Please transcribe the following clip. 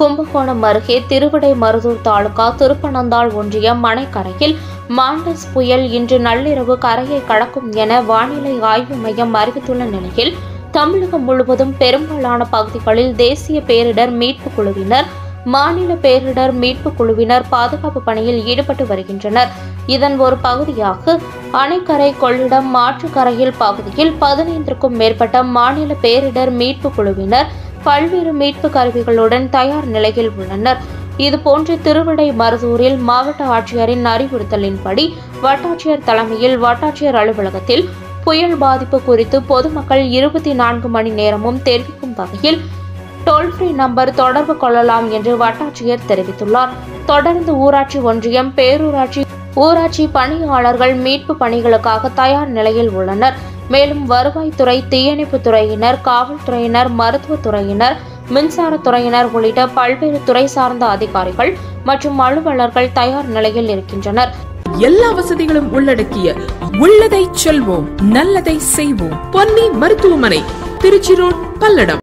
கும்பகோணம் அருகே திருவிடைமருதூர் தாலுகா திருப்பனந்தாள் ஒன்றியம் மணைக்கரையில் மாண்டஸ் புயல் இன்று நள்ளிரவு கரையை கடக்கும் என வானிலை ஆய்வு மையம் அறிவித்துள்ள நிலையில் தமிழகம் முழுவதும் பெரும்பாலான பகுதிகளில் தேசிய பேரிடர் மீட்புக் குழுவினர் மாநில பேரிடர் மீட்புக் குழுவினர் பாதுகாப்பு பணியில் ஈடுபட்டு வருகின்றனர் இதன் ஒரு பகுதியாக அணைக்கரை கொள்ளிடம் மாற்றுக்கரையில் பகுதியில் பதினைந்திற்கும் மேற்பட்ட மாநில பேரிடர் மீட்புக் குழுவினர் பல்வேறு மீட்பு கருவிகளுடன் தயார் நிலையில் உள்ளனர் இதுபோன்று திருவிடை மருதூரில் மாவட்ட ஆட்சியரின் அறிவுறுத்தலின்படி வட்டாட்சியர் தலைமையில் வட்டாட்சியர் அலுவலகத்தில் புயல் பாதிப்பு குறித்து பொதுமக்கள் இருபத்தி நான்கு மணி நேரமும் தெரிவிக்கும் வகையில் டோல் ஃப்ரீ நம்பர் தொடர்பு கொள்ளலாம் என்று வட்டாட்சியர் தெரிவித்துள்ளார் தொடர்ந்து ஊராட்சி ஒன்றியம் பேரூராட்சி ஊராட்சி பணியாளர்கள் மீட்பு பணிகளுக்காக தயார் நிலையில் உள்ளனர் மேலும் வருவாய்த்துறை தீயணைப்புத் துறையினர் காவல்துறையினர் மருத்துவத்துறையினர் மின்சாரத்துறையினர் உள்ளிட்ட பல்வேறு துறை சார்ந்த அதிகாரிகள் மற்றும் அலுவலர்கள் தயார் நிலையில் இருக்கின்றனர் எல்லா வசதிகளும் உள்ளடக்கிய உள்ளதை செல்வோம் நல்லதை செய்வோம் பொன்னி மருத்துவமனை திருச்சி ரோட் பல்லடம்